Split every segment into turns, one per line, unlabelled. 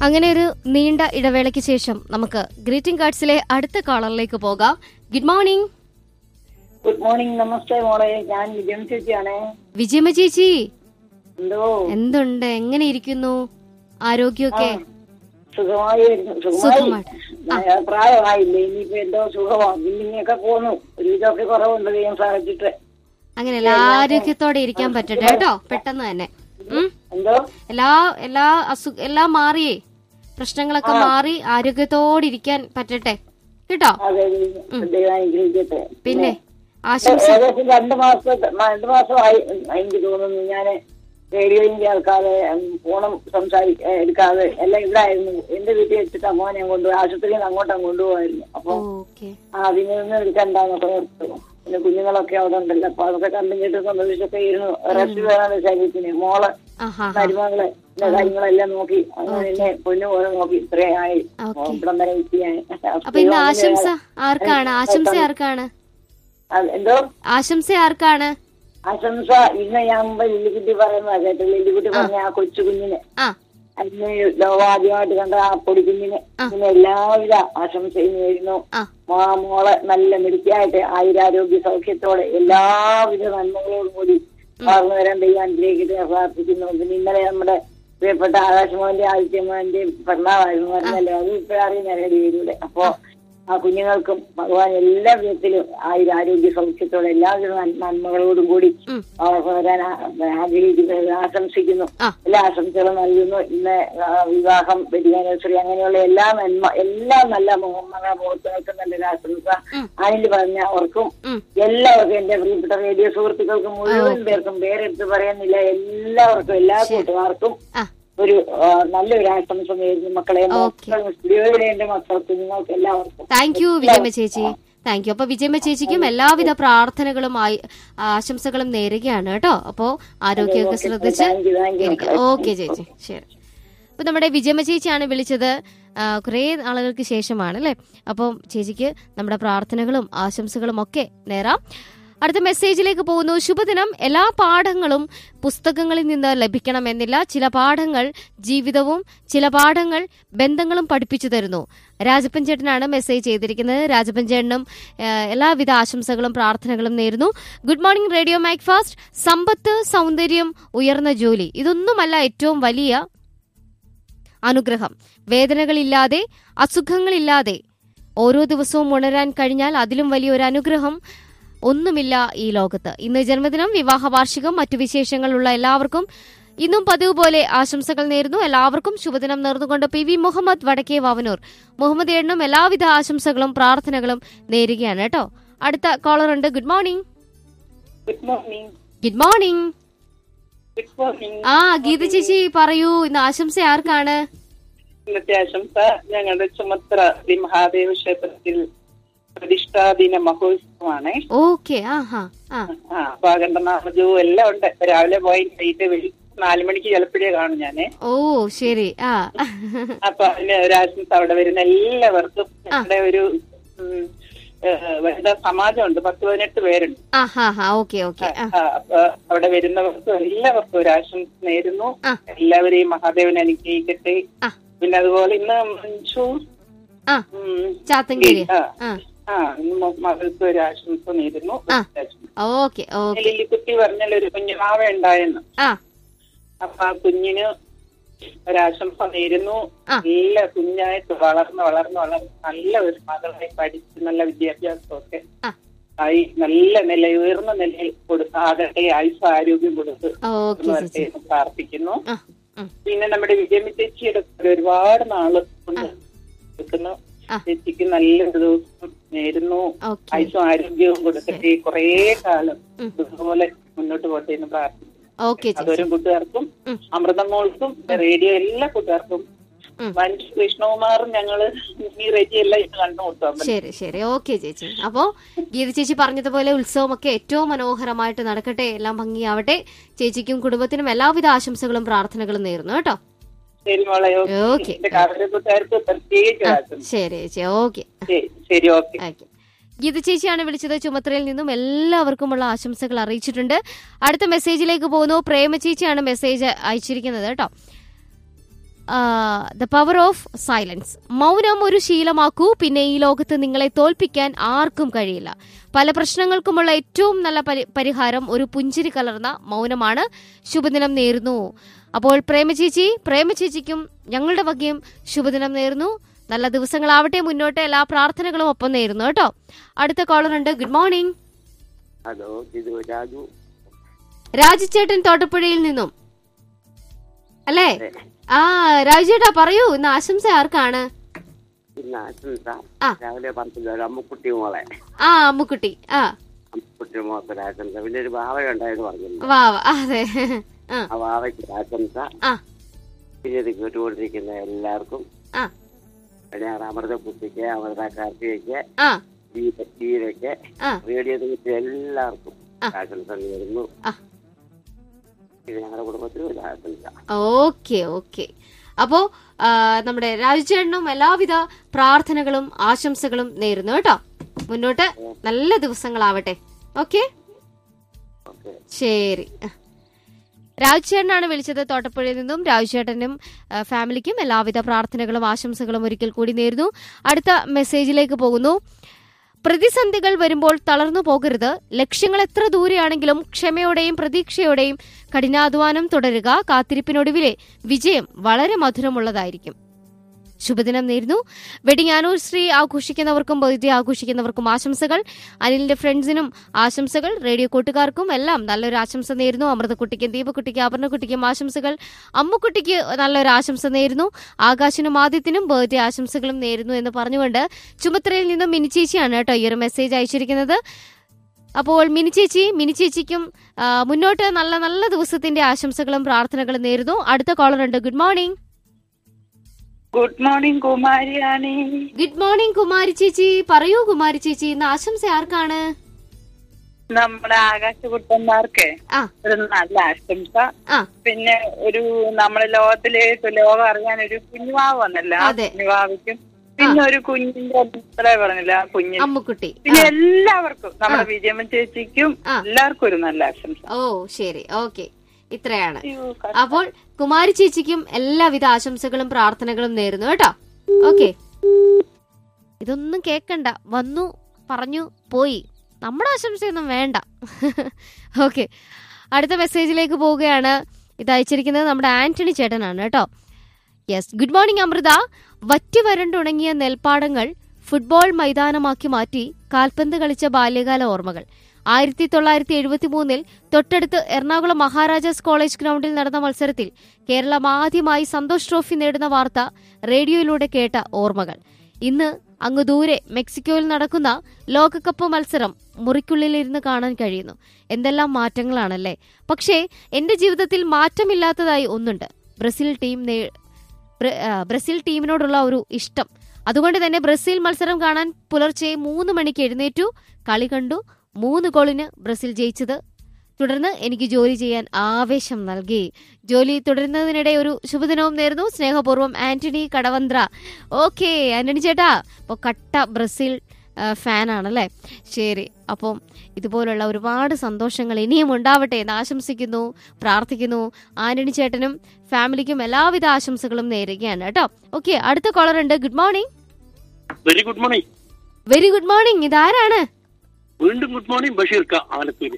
അങ്ങനെ ഒരു നീണ്ട ഇടവേളയ്ക്ക് ശേഷം നമുക്ക് ഗ്രീറ്റിംഗ് കാർഡ്സിലെ അടുത്ത കോളറിലേക്ക് പോകാം ഗുഡ് മോർണിംഗ്
ഗുഡ് മോർണിംഗ് നമസ്തേ മോളെ ഞാൻ വിജയം ചേച്ചിയാണേ
വിജയമ്മ ചേച്ചി
എന്തോ
എന്തുണ്ട് എങ്ങനെ ഇരിക്കുന്നു ആരോഗ്യമൊക്കെ
സുഖമായി സുഖമായി ഞാൻ പ്രായമായില്ലേ ഇനിയിപ്പോ എന്തോ സുഖമാണ് ബില്ലിങ്ങൊക്കെ പോന്നു ഒരു ഇതൊക്കെ കുറവുണ്ട് ദൈവം സഹായിച്ചിട്ട്
അങ്ങനെയല്ല ആരോഗ്യത്തോടെ ഇരിക്കാൻ പറ്റട്ടെ കേട്ടോ പെട്ടെന്ന് തന്നെ ഉം.
എന്തോ
എല്ലാ എല്ലാ അസു എല്ലാം മാറിയേ പ്രശ്നങ്ങളൊക്കെ മാറി ആരോഗ്യത്തോടെ ഇരിക്കാൻ പറ്റട്ടെ കേട്ടോ
അതെ ദൈവം അനുഗ്രഹിക്കട്ടെ
പിന്നെ ആശംസ
ഏകദേശം രണ്ടു മാസത്തെ രണ്ടു മാസമായി എനിക്ക് തോന്നുന്നു ഞാൻ റേഡിയോയും കേൾക്കാതെ ഉം, ഫോണും സംസാരി ഏ, എടുക്കാതെ എല്ലാം ഇവിടെ ആയിരുന്നു എന്റെ വീട്ടിൽ വെച്ചിട്ട് മോനെ കൊണ്ടുപോയി ആശുപത്രിയിൽ നിന്ന് അങ്ങോട്ടും കൊണ്ടുപോകായിരുന്നു അപ്പൊ
ഓക്കെ
ആ അതിന് നിന്ന് എടുക്കണ്ടെന്നൊക്കെ ഓർത്തു പിന്നെ കുഞ്ഞുങ്ങളൊക്കെ അവിടെ ഉണ്ടല്ലോ അപ്പൊ അതൊക്കെ കണ്ടും കേട്ട് സന്തോഷിച്ചൊക്കെ ഇരുന്നു റെസ്റ്റ് വേണം ശരീരത്തിന് മോള്
ആഹാ
മരുമകള് എന്റെ കാര്യങ്ങളെല്ലാം നോക്കി അങ്ങനെ എന്നെ പൊന്നു പോലെ നോക്കി ഇത്രയായി
ഓക്കെ
ഇവിടം വരെ എത്തിയായി
അപ്പൊ ഇന്ന് ആശംസ ആർക്കാണ് ആശംസ ആർക്കാണ്
അത് എന്തോ
ആശംസ ആർക്കാണ്
ആശംസ ഇന്ന് ഞാൻ മുമ്പ് ലില്ലിക്കുട്ടി പറയുന്നത് കേട്ടോ ലില്ലിക്കുട്ടി പറഞ്ഞ ആ കൊച്ചു കുഞ്ഞിന്
ആ
അന്ന് ലോകം ആദ്യമായിട്ട് കണ്ട ആ പൊടി കുഞ്ഞിന് ഇന്ന് എല്ലാവിധ ആശംസയും നേരുന്നു
ആ
മാ മോളെ നല്ല മിടുക്കിയായിട്ട് ആയുരാരോഗ്യ സൗഖ്യത്തോടെ എല്ലാവിധ നന്മകളോടും കൂടി വളർന്നു വരാൻ ദൈവം അനുഗ്രഹിക്കട്ടെ എന്ന് പ്രാർത്ഥിക്കുന്നു പിന്നെ ഇന്നലെ നമ്മുടെ പ്രിയപ്പെട്ട ആകാശമോന്റെ ആദിത്യമോന്റെ പിറന്നാളായിരുന്നു പറഞ്ഞല്ലോ അത് ഇപ്പോഴറിയുന്ന റേഡിയോയിലൂടെ അപ്പോ ആ കുഞ്ഞുങ്ങൾക്കും ഭഗവാൻ എല്ലാ വിധത്തിലും ആയുരാരോഗ്യ സൗഖ്യത്തോടെ എല്ലാവിധ നന്മ- നന്മകളോടും കൂടി
ഉം.
വളർന്നു വരാൻ ആ- ആഗ്രഹിക്കുന്നു ആശംസിക്കുന്നു
ആ.
എല്ലാ ആശംസകളും നൽകുന്നു ഇന്ന് ആ, വിവാഹം വെഡിയാനിവേഴ്സറി അങ്ങനെയുള്ള എല്ലാ നന്മ എല്ലാ നല്ല മുഹമ്മദ മുഹൂർത്തങ്ങൾക്കും നല്ലൊരു ആശംസ
ഉം.
അനിൽ പറഞ്ഞ അവർക്കും
ഉം.
എല്ലാവർക്കും എന്റെ പ്രിയപ്പെട്ട റേഡിയോ സുഹൃത്തുക്കൾക്കും മുഴുവൻ പേർക്കും പേരെടുത്ത് പറയുന്നില്ല എല്ലാവർക്കും എല്ലാ കൂട്ടുകാർക്കും
ആ
ഒരു ആ, നല്ലൊരു ആശംസ നേരുന്നു മക്കളെ
ഓക്കേ.
മക്കൾ സ്റ്റുഡിയോയിലെ എന്റെ മക്കൾക്ക് നിങ്ങൾക്ക് എല്ലാവർക്കും
താങ്ക് യു വിജയമ്മ ചേച്ചി താങ്ക് യു അപ്പൊ വിജയമ്മ ചേച്ചിക്കും എല്ലാവിധ പ്രാർത്ഥനകളും ആയി- ആശംസകളും നേരുകയാണ് കേട്ടോ അപ്പോ ആരോഗ്യമൊക്കെ ശ്രദ്ധിച്ച്
താങ്ക് യു താങ്ക് യു
ഇരിക്കുക ഓക്കെ ചേച്ചി ശരി അപ്പൊ നമ്മുടെ വിജയമ്മ ചേച്ചിയാണ് വിളിച്ചത് ആ, കുറേ നാളുകൾക്ക് ശേഷമാണ് അല്ലേ അപ്പോൾ ചേച്ചിക്ക് നമ്മുടെ പ്രാർത്ഥനകളും ആശംസകളും ഒക്കെ നേരാം അടുത്ത മെസ്സേജിലേക്ക് പോകുന്നു ശുഭദിനം എല്ലാ പാഠങ്ങളും പുസ്തകങ്ങളിൽ നിന്ന് ലഭിക്കണമെന്നില്ല ചില പാഠങ്ങൾ ജീവിതവും ചില പാഠങ്ങൾ ബന്ധങ്ങളും പഠിപ്പിച്ചു തരുന്നു രാജപ്പൻ ചേട്ടനാണ് മെസ്സേജ് ചെയ്തിരിക്കുന്നത് രാജപ്പൻ ചേട്ടനും ആ, എല്ലാവിധ ആശംസകളും പ്രാർത്ഥനകളും നേരുന്നു good morning radio Macfast സമ്പത്ത് സൗന്ദര്യം ഉയർന്ന ജോലി ഇതൊന്നുമല്ല ഏറ്റവും വലിയ അനുഗ്രഹം വേദനകളില്ലാതെ അസുഖങ്ങളില്ലാതെ ഓരോ ദിവസവും ഉണരാൻ കഴിഞ്ഞാൽ അതിലും വലിയൊരു അനുഗ്രഹം ഒന്നുമില്ല ഈ ലോകത്ത് ഇന്ന് ജന്മദിനം വിവാഹ വാർഷികം മറ്റു വിശേഷങ്ങളുള്ള എല്ലാവർക്കും ഇന്നും പതിവ് പോലെ ആശംസകൾ നേരുന്നു എല്ലാവർക്കും ശുഭദിനം നേർന്നുകൊണ്ട് പി വി മുഹമ്മദ് വടക്കേ വാവനൂർ മുഹമ്മദ് ഏടനും എല്ലാവിധ ആശംസകളും പ്രാർത്ഥനകളും നേരുകയാണ് കേട്ടോ അടുത്ത കോളർ ഉണ്ട് good morning
good morning
good morning
good morning
ആ ഗീത ചേച്ചി പറയൂ ഇന്ന് ആശംസ ആർക്കാണ്
ഇന്നത്തെ ആശംസ ഞങ്ങളുടെ ചുമത്ര ശ്രീ മഹാദേവ ക്ഷേത്രത്തിൽ പ്രതിഷ്ഠാദിന മഹോത്സവമാണ്
ഓക്കെ ആ ഹാ ആ
ആ അപ്പൊ നാമജവും എല്ലാം ഉണ്ട് ഇപ്പൊ രാവിലെ പോയി വൈകിട്ട് വെളി നാലു മണിക്ക് ചിലപ്പോഴേ കാണും ഞാന്
ഓ ശരി ആ
അപ്പൊ അതിന് ഒരു ആശംസ അവിടെ വരുന്ന എല്ലാവർക്കും ഞങ്ങളുടെ ഒരു ഉം, ഏഹ്, വനിതാ സമാജമുണ്ട് പത്ത് പതിനെട്ട് പേരുണ്ട്
ആ ഹാ ഹാ ഓക്കെ ഓക്കെ ആ
ആ, അപ്പൊ അവിടെ വരുന്നവർക്കും എല്ലാവർക്കും ഒരു ആശംസ നേരുന്നു
ആ.
എല്ലാവരെയും മഹാദേവൻ അനുഗ്രഹിക്കട്ടെ
ആ.
പിന്നെ അതുപോലെ ഇന്ന് മഞ്ജു
ആ
ഉം,
ചാത്തങ്കേരി
ആ
ആ
ആ ഇന്ന് മ- മകൾക്ക് ഒരു ആശംസ നേരുന്നു
ആ. ഓക്കെ ഓക്കെ
ലില്ലിക്കുട്ടി പറഞ്ഞാൽ ഒരു കുഞ്ഞുമാവ ഉണ്ടായെന്ന്
ആ
അപ്പൊ ആ കുഞ്ഞിന് ഒരാശംസ നേരുന്നു
ആ.
നല്ല കുഞ്ഞായിട്ട് വളർന്ന് വളർന്ന് വളർന്ന് നല്ല ഒരു മകളായി പഠിച്ച് നല്ല വിദ്യാഭ്യാസമൊക്കെ
ആ.
ആയി നല്ല നില ഉയർന്ന നിലയിൽ കൊടുത്ത് ആകട്ടെ ആയുസ് ആരോഗ്യം കൊടുത്ത്
ഓക്കെ
വരട്ടെ
ചേച്ചി
എന്ന് പ്രാർത്ഥിക്കുന്നു
ആ ഉം.
പിന്നെ നമ്മുടെ വിജയമി ചേച്ചിയുടെ കൂടെ ഒരുപാട് നാള് കൊണ്ട് നിൽക്കുന്നു
ആ.
ചേച്ചിക്ക് നല്ലൊരു ദിവസം നേരുന്നു
ഓക്കെ
ആയുസും ആരോഗ്യവും കൊടുത്തിട്ട് കുറേ കാലം
ഉം.
ഇതുപോലെ മുന്നോട്ട് പോട്ടെ എന്ന് പ്രാർത്ഥിക്കുന്നു
ഓക്കെ ചേച്ചി
അതൊരു കൂട്ടുകാർക്കും
ഉം.
അമൃതമോൾക്കും റേഡിയോ എല്ലാ കൂട്ടുകാർക്കും
ഉം.
വഞ്ചി കൃഷ്ണകുമാറും ഞങ്ങള് ഈ റേഡിയോ എല്ലാം ഇന്ന് കണ്ടുമുട്ടാം
ശരി ശരി ഓക്കെ ചേച്ചി അപ്പോ ഗീത ചേച്ചി പറഞ്ഞതുപോലെ ഉത്സവമൊക്കെ ഏറ്റവും മനോഹരമായിട്ട് നടക്കട്ടെ എല്ലാം ഭംഗിയാവട്ടെ ചേച്ചിക്കും കുടുംബത്തിനും എല്ലാവിധ ആശംസകളും പ്രാർത്ഥനകളും നേരുന്നു കേട്ടോ
ശരി മോളെ
ഓക്കേ.
എന്റെ കാവല കൂട്ടുകാർക്ക് പ്രത്യേകിച്ച് ആശംസ.
ശരി ചേച്ചി ഓക്കെ
ശരി, ശരി ഓക്കെ
ഓക്കെ ഗീത ചേച്ചിയാണ് വിളിച്ചത് ചുമത്രയിൽ നിന്നും എല്ലാവർക്കുമുള്ള ആശംസകൾ അറിയിച്ചിട്ടുണ്ട് അടുത്ത മെസ്സേജിലേക്ക് പോകുന്നു പ്രേമ ചേച്ചിയാണ് മെസ്സേജ് അയച്ചിരിക്കുന്നത് കേട്ടോ ദ പവർ ഓഫ് സൈലൻസ് മൗനം ഒരു ശീലമാക്കൂ പിന്നെ ഈ ലോകത്ത് നിങ്ങളെ തോൽപ്പിക്കാൻ ആർക്കും കഴിയില്ല പല പ്രശ്നങ്ങൾക്കുമുള്ള ഏറ്റവും നല്ല പരി- പരിഹാരം ഒരു പുഞ്ചിരി കലർന്ന മൗനമാണ് ശുഭദിനം നേരുന്നു അപ്പോൾ പ്രേമചേച്ചി പ്രേമചേച്ചിക്കും ഞങ്ങളുടെ വകയും ശുഭദിനം നേരുന്നു നല്ല ദിവസങ്ങളാവട്ടെ മുന്നോട്ട് എല്ലാ പ്രാർത്ഥനകളും ഒപ്പം നേരുന്നു കേട്ടോ അടുത്ത കോളർ ഉണ്ട് ഗുഡ് മോർണിംഗ്
ഹലോ ഇത് രാജു
രാജിച്ചേട്ടൻ തോട്ടപ്പുഴയിൽ നിന്നും അല്ലേ ആ രാജുചേട്ടാ പറയൂ ഇന്ന് ആശംസ ആർക്കാണ്
ഇന്ന് ആശംസ
ആ.
രാവിലെ പറഞ്ഞില്ല ഒരു അമ്മുക്കുട്ടി മോളെ
ആ അമ്മുക്കുട്ടി ആ
അമ്മുക്കുട്ടി മോൾക്ക് ഒരു ആശംസ പിന്നെ ഒരു ഭാവ ഉണ്ടായെന്ന് പറഞ്ഞിരുന്നു
വാ വാ അതെ ആ
ആ ഭാവയ്ക്ക് ഒരു ആശംസ
ആ
പിന്നെ ഇത് കേട്ടുകൊണ്ടിരിക്കുന്ന എല്ലാവർക്കും
ആ
പിന്നെ അമൃത കുട്ടിക്ക് അമൃത കാർത്തികയ്ക്ക്
ആ
ദീപ- ദീപയ്ക്ക്
ആ
റേഡിയോ നിമിത്തി എല്ലാവർക്കും
ആ.
ആശംസ നേരുന്നു
ആ.
ഇത് ഞങ്ങളുടെ കുടുംബത്തിലും ഒരു ആശംസ
ഓക്കെ ഓക്കെ അപ്പോ ആ, നമ്മുടെ രാജുചേട്ടനും എല്ലാവിധ പ്രാർത്ഥനകളും ആശംസകളും നേരുന്നു കേട്ടോ മുന്നോട്ട് നല്ല ദിവസങ്ങളാവട്ടെ ഓക്കെ
ഓക്കെ
ശരി രാജുചേട്ടനാണ് വിളിച്ചത് തോട്ടപ്പുഴയിൽ നിന്നും രാജുചേട്ടനും ആ, ഫാമിലിക്കും എല്ലാവിധ പ്രാർത്ഥനകളും ആശംസകളും ഒരിക്കൽ കൂടി നേരുന്നു അടുത്ത മെസ്സേജിലേക്ക് പോകുന്നു പ്രതിസന്ധികൾ വരുമ്പോൾ തളർന്നു പോകരുത് ലക്ഷ്യങ്ങൾ എത്ര ദൂരെയാണെങ്കിലും ക്ഷമയോടെയും പ്രതീക്ഷയോടെയും കഠിനാധ്വാനം തുടരുക കാത്തിരിപ്പിനൊടുവിലെ വിജയം വളരെ മധുരമുള്ളതായിരിക്കും ശുഭദിനം നേരുന്നു വെഡിങ് ആനിവേഴ്സറി ആഘോഷിക്കുന്നവർക്കും ബർത്ത്ഡേ ആഘോഷിക്കുന്നവർക്കും ആശംസകൾ അനിലിന്റെ ഫ്രണ്ട്സിനും ആശംസകൾ റേഡിയോ കൂട്ടുകാർക്കും എല്ലാം നല്ലൊരു ആശംസ നേരുന്നു അമൃതക്കുട്ടിക്കും ദീപക്കുട്ടിക്കും അപർണക്കുട്ടിക്കും ആശംസകൾ അമ്മുക്കുട്ടിക്ക് നല്ലൊരു ആശംസ നേരുന്നു ആകാശിനും ആദിത്യനും ബർത്ത്ഡേ ആശംസകളും നേരുന്നു എന്ന് പറഞ്ഞുകൊണ്ട് ചുമത്രയിൽ നിന്നും മിനി ചേച്ചിയാണ് കേട്ടോ ഈ ഒരു മെസ്സേജ് അയച്ചിരിക്കുന്നത് അപ്പോൾ മിനി ചേച്ചി മിനി ചേച്ചിക്കും ആ, മുന്നോട്ട് നല്ല നല്ല ദിവസത്തിന്റെ ആശംസകളും പ്രാർത്ഥനകളും നേരുന്നു അടുത്ത കോളർ ഉണ്ട് ഗുഡ് മോർണിംഗ്
ഗുഡ് മോർണിംഗ് കുമാരിയാണി
ഗുഡ് മോർണിംഗ് കുമാരി ചേച്ചി പറയൂ കുമാരി ചേച്ചി ഇന്ന് ആശംസ ആർക്കാണ്
നമ്മുടെ ആകാശകുട്ടന്മാർക്ക്
ആ
ഒരു നല്ല ആശംസ
ആ
പിന്നെ ഒരു നമ്മുടെ ലോകത്തിലേക്ക് ലോകം അറിയാൻ ഒരു കുഞ്ഞുവാവ് വന്നല്ല ആ
അതെ.
കുഞ്ഞുവാവിക്കും പിന്നെ ഒരു കുഞ്ഞിന്റെ അത്ര പറഞ്ഞില്ല ആ കുഞ്ഞിന്
അമ്മുക്കുട്ടി
പിന്നെ എല്ലാവർക്കും നമ്മുടെ വിജയമ്മ ചേച്ചിക്കും
ആ.
എല്ലാവർക്കും ഒരു നല്ല ആശംസ
ഓ ശരി ഓക്കെ ഇത്രയാണ്
അയ്യോ, ക-
അപ്പോൾ കുമാരി ചേച്ചിക്കും എല്ലാവിധ ആശംസകളും പ്രാർത്ഥനകളും നേരുന്നു കേട്ടോ ഓക്കെ ഇതൊന്നും കേക്കണ്ട വന്നു പറഞ്ഞു പോയി നമ്മുടെ ആശംസയൊന്നും വേണ്ട ഓക്കെ അടുത്ത മെസ്സേജിലേക്ക് പോവുകയാണ് ഇത് അയച്ചിരിക്കുന്നത് നമ്മുടെ ആന്റണി ചേട്ടനാണ് കേട്ടോ യെസ് ഗുഡ് മോർണിംഗ് അമൃത വറ്റി വരണ്ടുണങ്ങിയ നെൽപ്പാടങ്ങൾ ഫുട്ബോൾ മൈതാനമാക്കി മാറ്റി കാൽപന്ത് കളിച്ച ബാല്യകാല ഓർമ്മകൾ ആയിരത്തി തൊള്ളായിരത്തി എഴുപത്തി മൂന്നിൽ തൊട്ടടുത്ത് എറണാകുളം മഹാരാജാസ് കോളേജ് ഗ്രൗണ്ടിൽ നടന്ന മത്സരത്തിൽ കേരളം ആദ്യമായി സന്തോഷ് ട്രോഫി നേടുന്ന വാർത്ത റേഡിയോയിലൂടെ കേട്ട ഓർമ്മകൾ ഇന്ന് അങ്ങ് ദൂരെ മെക്സിക്കോയിൽ നടക്കുന്ന ലോകകപ്പ് മത്സരം മുറിക്കുള്ളിലിരുന്ന് കാണാൻ കഴിയുന്നു എന്തെല്ലാം മാറ്റങ്ങളാണല്ലേ പക്ഷേ എന്റെ ജീവിതത്തിൽ മാറ്റമില്ലാത്തതായി ഒന്നുണ്ട് ബ്രസീൽ ടീം നേ- ബ്ര- ആ, ബ്രസീൽ ടീമിനോടുള്ള ഒരു ഇഷ്ടം അതുകൊണ്ട് തന്നെ ബ്രസീൽ മത്സരം കാണാൻ പുലർച്ചെ മൂന്ന് മണിക്ക് എഴുന്നേറ്റു കളി കണ്ടു മൂന്ന് ഗോളിന് ബ്രസീൽ ജയിച്ചത് തുടർന്ന് എനിക്ക് ജോലി ചെയ്യാൻ ആവേശം നൽകി ജോലി തുടരുന്നതിനിടെ ഒരു ശുഭദിനവും നേരുന്നു സ്നേഹപൂർവ്വം ആന്റണി കടവന്ത്ര ഓക്കെ ആന്റണി ചേട്ടാ അപ്പോൾ കട്ട ബ്രസീൽ ആ, ഫാനാണല്ലേ ശരി അപ്പം ഇതുപോലുള്ള ഒരുപാട് സന്തോഷങ്ങൾ ഇനിയും ഉണ്ടാവട്ടെ എന്ന് ആശംസിക്കുന്നു പ്രാർത്ഥിക്കുന്നു ആന്റണി ചേട്ടനും ഫാമിലിക്കും എല്ലാവിധ ആശംസകളും നേരുകയാണ് കേട്ടോ ഓക്കെ അടുത്ത കോളർ ഉണ്ട് good morning
very good morning
very good morning ഇതാരാണ്
വീണ്ടും ഗുഡ് മോർണിംഗ് ബഷീർക്ക ആലത്തൂര്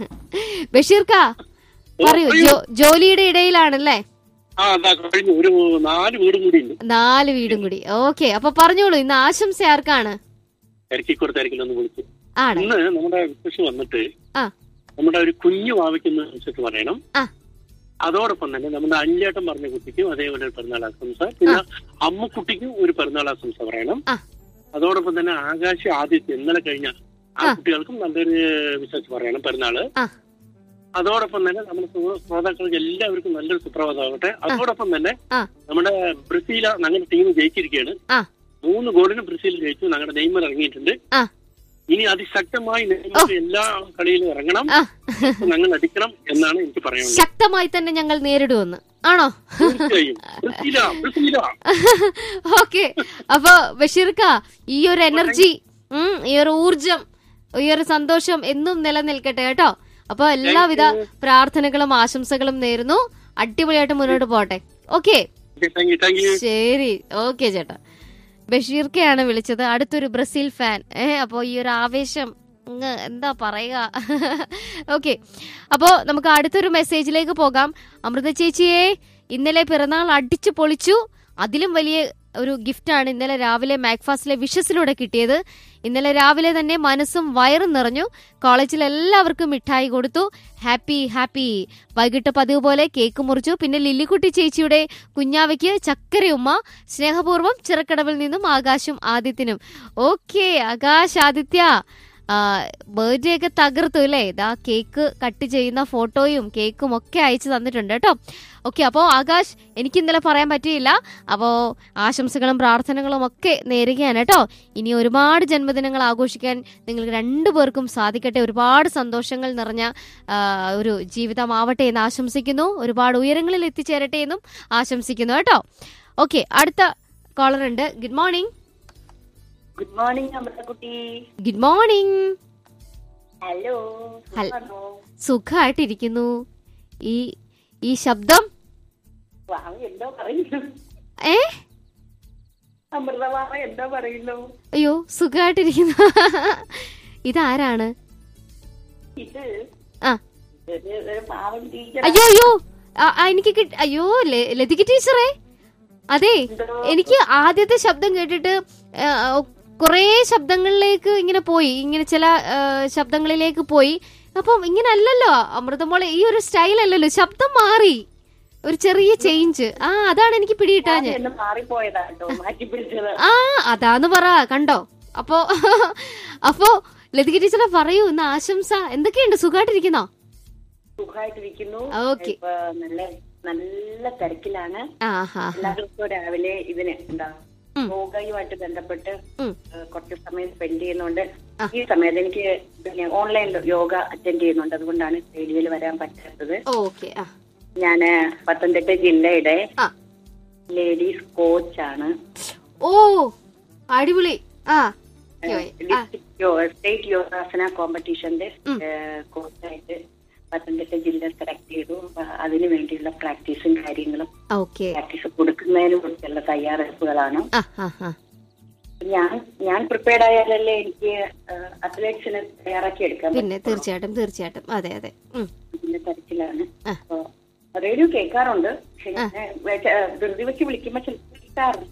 ബഷീർക്ക പറയൂ ജോ- ജോലിയുടെ ഇടയിലാണല്ലേ
ആ അതാ കഴിഞ്ഞു ഒരു നാല് വീടും കൂടി ഉണ്ട്
നാല് വീടും കൂടി ഓക്കെ അപ്പൊ പറഞ്ഞോളൂ ഇന്ന് ആശംസ ആർക്കാണ്
തിരക്കിക്കൊടുത്തായിരിക്കും ഒന്ന് വിളിച്ചു
ആണ്
ഇന്ന് നമ്മുടെ വിശേഷം വന്നിട്ട്
ആ
നമ്മുടെ ഒരു കുഞ്ഞു ഭാവിക്കുന്ന അനുസരിച്ച് പറയണം
ആ
അതോടൊപ്പം തന്നെ നമ്മുടെ അഞ്ചേട്ടൻ പറഞ്ഞ കുട്ടിക്കും അതേപോലെ ഒരു പിറന്നാൾ ആശംസ പിന്നെ അമ്മുക്കുട്ടിക്കും ഒരു പിറന്നാൾ ആശംസ പറയണം
ആ
അതോടൊപ്പം തന്നെ ആകാശ് ആദിത്യം ഇന്നലെ കഴിഞ്ഞ ആ കുട്ടികൾക്കും നല്ലൊരു വിശേഷം പറയണം പിറന്നാള്
ആ
അതോടൊപ്പം തന്നെ നമ്മുടെ സുഹൃ- ശ്രോതാക്കൾക്ക് എല്ലാവർക്കും നല്ലൊരു സുപ്രഭാതമാകട്ടെ അതോടൊപ്പം തന്നെ
ആ
നമ്മുടെ ബ്രസീൽ ഞങ്ങളുടെ ടീം ജയിച്ചിരിക്കുകയാണ്
ആ
മൂന്ന് ഗോളിന് ബ്രസീൽ ജയിച്ചു ഞങ്ങളുടെ നെയ്മർ ഇറങ്ങിയിട്ടുണ്ട്
ആ
ഇനി അതിശക്തമായി നെയ്മർ എല്ലാ കളിയിലും ഇറങ്ങണം
ആ
ഞങ്ങൾ അടിക്കണം എന്നാണ് എനിക്ക് പറയാനുള്ളത്
ശക്തമായി തന്നെ ഞങ്ങൾ നേരിടുമെന്ന് ആണോ
തീർച്ചയായും ബ്രസീല ബ്രസീല
ഓക്കെ അപ്പൊ ബഷീർക്ക ഈ ഒരു എനർജി ഉം ഈ ഒരു ഊർജം ഈ ഒരു സന്തോഷം എന്നും നിലനിൽക്കട്ടെ കേട്ടോ അപ്പൊ എല്ലാവിധ പ്രാർത്ഥനകളും ആശംസകളും നേരുന്നു അടിപൊളിയായിട്ട് മുന്നോട്ട് പോട്ടെ okay
thank you thank you
ശരി ഓക്കെ ചേട്ടാ ബഷീർക്കയാണ് വിളിച്ചത് അടുത്തൊരു ബ്രസീൽ ഫാൻ ഏ അപ്പോ ഈ ഒരു ആവേശം അങ്ങ് എന്താ പറയുക ഓക്കെ അപ്പോ നമുക്ക് അടുത്തൊരു മെസ്സേജിലേക്ക് പോകാം അമൃത ചേച്ചിയെ ഇന്നലെ പിറന്നാൾ അടിച്ചു പൊളിച്ചു അതിലും വലിയ ഒരു ഗിഫ്റ്റാണ് ഇന്നലെ രാവിലെ മാക്ഫാസിലെ വിഷസിലൂടെ കിട്ടിയത് ഇന്നലെ രാവിലെ തന്നെ മനസ്സും വയറും നിറഞ്ഞു കോളേജിൽ എല്ലാവർക്കും മിഠായി കൊടുത്തു ഹാപ്പി ഹാപ്പി വൈകിട്ട് പതിവ് പോലെ കേക്ക് മുറിച്ചു പിന്നെ ലില്ലിക്കുട്ടി ചേച്ചിയുടെ കുഞ്ഞാവയ്ക്ക് ചക്കരയുമ്മ സ്നേഹപൂർവ്വം ചിറക്കടവിൽ നിന്നും ആകാശും ആദിത്യനും ഓക്കെ ആകാശ് ആദിത്യ ബർത്ത്ഡേ ഒക്കെ തകർത്തു അല്ലേ ഇതാ കേക്ക് കട്ട് ചെയ്യുന്ന ഫോട്ടോയും കേക്കും ഒക്കെ അയച്ചു തന്നിട്ടുണ്ട് കേട്ടോ ഓക്കെ അപ്പോൾ ആകാശ് എനിക്ക് ഇന്നലെ പറയാൻ പറ്റിയില്ല അപ്പോൾ ആശംസകളും പ്രാർത്ഥനകളും ഒക്കെ നേരുകയാണ് കേട്ടോ ഇനി ഒരുപാട് ജന്മദിനങ്ങൾ ആഘോഷിക്കാൻ നിങ്ങൾക്ക് രണ്ടു പേർക്കും സാധിക്കട്ടെ ഒരുപാട് സന്തോഷങ്ങൾ നിറഞ്ഞ ആ, ഒരു ജീവിതമാവട്ടെ എന്ന് ആശംസിക്കുന്നു ഒരുപാട് ഉയരങ്ങളിൽ എത്തിച്ചേരട്ടെ എന്നും ആശംസിക്കുന്നു കേട്ടോ ഓക്കെ അടുത്ത കോളർ ഉണ്ട് ഗുഡ് മോർണിംഗ്
ഗുഡ് മോർണിംഗ് അമൃതക്കുട്ടി
ഗുഡ് മോർണിംഗ്
ഹലോ
ഹൽ-
സുഖാണോ?
സുഖമായിട്ടിരിക്കുന്നു ഈ ഈ ശബ്ദം
വാവ എന്തോ പറയുന്നു
ഏ
അമൃതവാവ എന്തോ പറയുന്നു
അയ്യോ സുഖമായിട്ടിരിക്കുന്നു ഇതാരാണ്
ഇത്
ആ
ഒരു ഒരു പാവം ടീച്ചർ
അയ്യോ അയ്യോ ആ, ആ, എനിക്ക് കിട്ട- അയ്യോ ല- ലതിക ടീച്ചറേ അതെ എനിക്ക് ആദ്യത്തെ ശബ്ദം കേട്ടിട്ട് ആ, കുറേ ശബ്ദങ്ങളിലേക്ക് ഇങ്ങനെ പോയി ഇങ്ങനെ ചില ആ, ശബ്ദങ്ങളിലേക്ക് പോയി അപ്പം ഇങ്ങനെ അല്ലല്ലോ അമൃതമോളെ ഈ ഒരു സ്റ്റൈൽ അല്ലല്ലോ ശബ്ദം മാറി ഒരു ചെറിയ ചേഞ്ച് ആ അതാണ് എനിക്ക് പിടികിട്ടാഞ്ഞ്
എന്ന് മാറിപ്പോയതാ കേട്ടോ മാറ്റി പിടിച്ചത്
ആ അതാന്ന് പറ കണ്ടോ അപ്പോ അപ്പോ ലതിക ടീച്ചറെ പറയൂ ഇന്ന് ആശംസ എന്തൊക്കെയുണ്ട് സുഖമായിട്ടിരിക്കുന്നോ
സുഖമായിട്ടിരിക്കുന്നു
ഓക്കെ.
ഇപ്പൊ നല്ല നല്ല തിരക്കിലാണ്
ആഹാ
എല്ലാ ദിവസവും രാവിലെ ഇതിന് എന്താ
ഉം.
യോഗയുമായിട്ട് ബന്ധപ്പെട്ട്
ഉം.
ഏഹ്, കുറച്ച് സമയം സ്പെൻഡ് ചെയ്യുന്നുണ്ട് ഈ സമയത്ത് എനിക്ക് പിന്നെ ഓൺലൈനിൽ യോഗ അറ്റൻഡ് ചെയ്യുന്നുണ്ട് അതുകൊണ്ടാണ് റേഡിയോയിൽ വരാൻ പറ്റാത്തത്
ഓക്കെ ആ
ഞാന് പത്തനംതിട്ട ജില്ലയുടെ
ആ
ലേഡീസ് കോച്ചാണ്
ഓ അടിപൊളി ആ യോയ്. ആ,
സ്റ്റേറ്റ് യോഗാസന കോമ്പറ്റീഷന്റെ
ഉം.
കോച്ചായിട്ട് പത്തനംതിട്ട ജില്ല സെലക്ട് ചെയ്തു അപ്പൊ അതിനു വേണ്ടിയുള്ള പ്രാക്ടീസും കാര്യങ്ങളും
ഓക്കെ
പ്രാക്ടീസ് കൊടുക്കുന്നതിനെ കുറിച്ചുള്ള തയ്യാറെടുപ്പുകളാണ്
ആ ആ ആ
ഞാൻ ഞാൻ പ്രിപ്പയർഡ് ആയാലല്ലേ എനിക്ക് അത്ലറ്റ്സിനെ തയ്യാറാക്കി എടുക്കാൻ
പിന്നെ തീർച്ചയായിട്ടും തീർച്ചയായിട്ടും അതെ അതെ ഉം.
ഇതിന്റെ തരത്തിലാണ്
ആ.
അപ്പൊ റേഡിയോ കേൾക്കാറുണ്ട് പക്ഷെ ഞാൻ ധൃതി വെച്ച് വിളിക്കുമ്പോ ചിലപ്പോൾ കിട്ടാറില്ല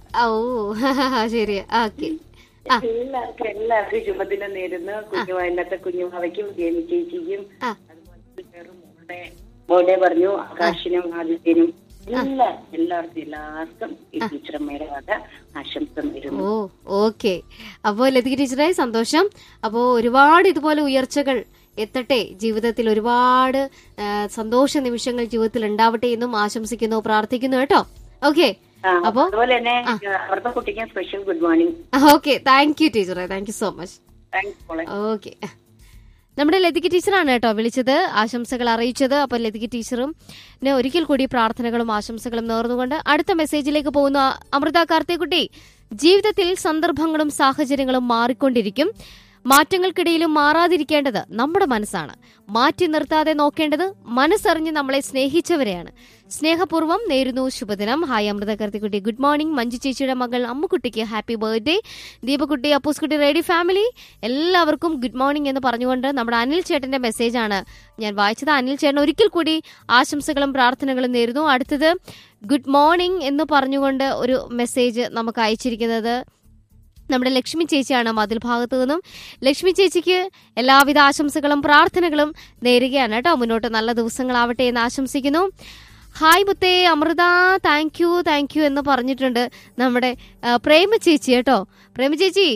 ഓ ശരി ഓക്കെ ആ.
എല്ലാവർക്കും എല്ലാവർക്കും ശുഭദിനം നേരുന്നു കുഞ്ഞു ഇന്നത്തെ കുഞ്ഞുമാവയ്ക്കും ജേമി ചേച്ചിക്കും
ആ.
അതുപോലെ ചെറു മോളുടെ മോളെ പറഞ്ഞു ആകാശിനും ആദിത്യനും എല്ലാ എല്ലാവർക്കും എല്ലാവർക്കും ഈ ടീച്ചറമ്മയുടെ വക ആശംസ നേരുന്നു
ഓ ഓക്കെ അപ്പോ ലതിക ടീച്ചറെ സന്തോഷം അപ്പോ ഒരുപാട് ഇതുപോലെ ഉയർച്ചകൾ എത്തട്ടെ ജീവിതത്തിൽ ഒരുപാട് ആ, സന്തോഷ നിമിഷങ്ങൾ ജീവിതത്തിൽ ഉണ്ടാവട്ടെ എന്നും ആശംസിക്കുന്നു പ്രാർത്ഥിക്കുന്നു കേട്ടോ ഓക്കെ
ആ,
അപ്പോ
അതുപോലെ തന്നെ അവരുടെ കുട്ടിക്കും special good morning
okay thank you ടീച്ചറെ thank you so much
thanks മോളെ
ഓക്കെ നമ്മുടെ ലതിക ടീച്ചറാണ് കേട്ടോ വിളിച്ചത് ആശംസകൾ അറിയിച്ചത് അപ്പോൾ ലതിക ടീച്ചറും ന് ഒരിക്കൽ കൂടി പ്രാർത്ഥനകളും ആശംസകളും നേർന്നുകൊണ്ട് അടുത്ത മെസ്സേജിലേക്ക് പോകുന്ന അമൃത കാർത്തിക്കുട്ടി ജീവിതത്തിൽ സന്ദർഭങ്ങളും സാഹചര്യങ്ങളും മാറിക്കൊണ്ടിരിക്കും മാറ്റങ്ങൾക്കിടയിലും മാറാതിരിക്കേണ്ടത് നമ്മുടെ മനസ്സാണ് മാറ്റി നിർത്താതെ നോക്കേണ്ടത് മനസ്സറിഞ്ഞ് നമ്മളെ സ്നേഹിച്ചവരെയാണ് സ്നേഹപൂർവ്വം നേരുന്നു ശുഭദിനം ഹായ് അമൃത കർത്തിക്കുട്ടി ഗുഡ് മോർണിംഗ് മഞ്ജു ചേച്ചിയുടെ മകൾ അമ്മുക്കുട്ടിക്ക് ഹാപ്പി ബർത്ത്ഡേ ദീപക്കുട്ടി അപ്പൂസ്കുട്ടി റേഡി ഫാമിലി എല്ലാവർക്കും ഗുഡ് മോർണിംഗ് എന്ന് പറഞ്ഞുകൊണ്ട് നമ്മുടെ അനിൽ ചേട്ടന്റെ മെസ്സേജാണ് ഞാൻ വായിച്ചത് അനിൽ ചേട്ടൻ ഒരിക്കൽ കൂടി ആശംസകളും പ്രാർത്ഥനകളും നേരുന്നു അടുത്തത് ഗുഡ് മോർണിംഗ് എന്ന് പറഞ്ഞുകൊണ്ട് ഒരു മെസ്സേജ് നമുക്ക് അയച്ചിരിക്കുന്നത് നമ്മുടെ ലക്ഷ്മി ചേച്ചിയാണ് മതിൽ ഭാഗത്തു നിന്നും ലക്ഷ്മി ചേച്ചിക്ക് എല്ലാവിധ ആശംസകളും പ്രാർത്ഥനകളും നേരുകയാണ് കേട്ടോ മുന്നോട്ട് നല്ല ദിവസങ്ങളാവട്ടെ എന്ന് ആശംസിക്കുന്നു ഹായ് മുത്തേ Amritha thank you thank you എന്ന് പറഞ്ഞിട്ടുണ്ട് നമ്മുടെ ആ, പ്രേമ ചേച്ചി കേട്ടോ പ്രേമ ചേച്ചി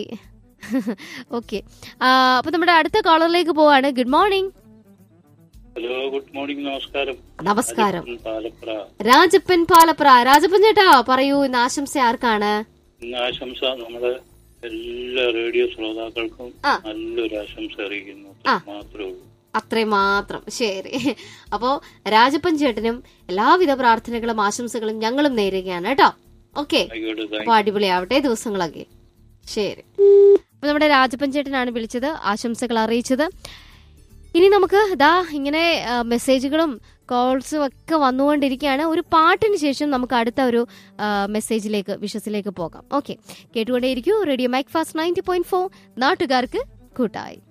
ഓക്കെ അപ്പൊ നമ്മുടെ അടുത്ത കോളറിലേക്ക് പോവാണ് good morning
hello good morning നമസ്കാരം
നമസ്കാരം
രാജപ്പൻ പാലപ്ര
രാജപ്പൻ പാലപ്ര രാജപ്പൻ ചേട്ടാ പറയൂ ഇന്ന് ആശംസ ആർക്കാണ്
ഇന്ന് ആശംസ നമ്മുടെ എല്ലാ റേഡിയോ ശ്രോതാക്കൾക്കും
ആ.
നല്ലൊരു ആശംസ അറിയിക്കുന്നു
ആ.
മാത്രമേ ഉള്ളൂ
അത്രയും മാത്രം ശരി അപ്പോ രാജപ്പൻ ചേട്ടനും എല്ലാവിധ പ്രാർത്ഥനകളും ആശംസകളും ഞങ്ങളും നേരുകയാണ് കേട്ടോ ഓക്കെ
ആയിക്കോട്ടെ താങ്ക്
അപ്പൊ അടിപൊളിയാവട്ടെ ദിവസങ്ങളൊക്കെ ശരി അപ്പൊ നമ്മുടെ രാജപ്പൻ ചേട്ടനാണ് വിളിച്ചത് ആശംസകൾ അറിയിച്ചത് ഇനി നമുക്ക് ഇതാ ഇങ്ങനെ ആ, മെസ്സേജുകളും കോൾസും ഒക്കെ വന്നുകൊണ്ടിരിക്കുകയാണ് ഒരു പാട്ടിന് ശേഷം നമുക്ക് അടുത്ത ഒരു ആ, മെസ്സേജിലേക്ക് വിഷസിലേക്ക് പോകാം ഓക്കെ കേട്ടുകൊണ്ടേയിരിക്കൂ radio Macfast ninety point four നാട്ടുകാർക്ക് കൂട്ടായി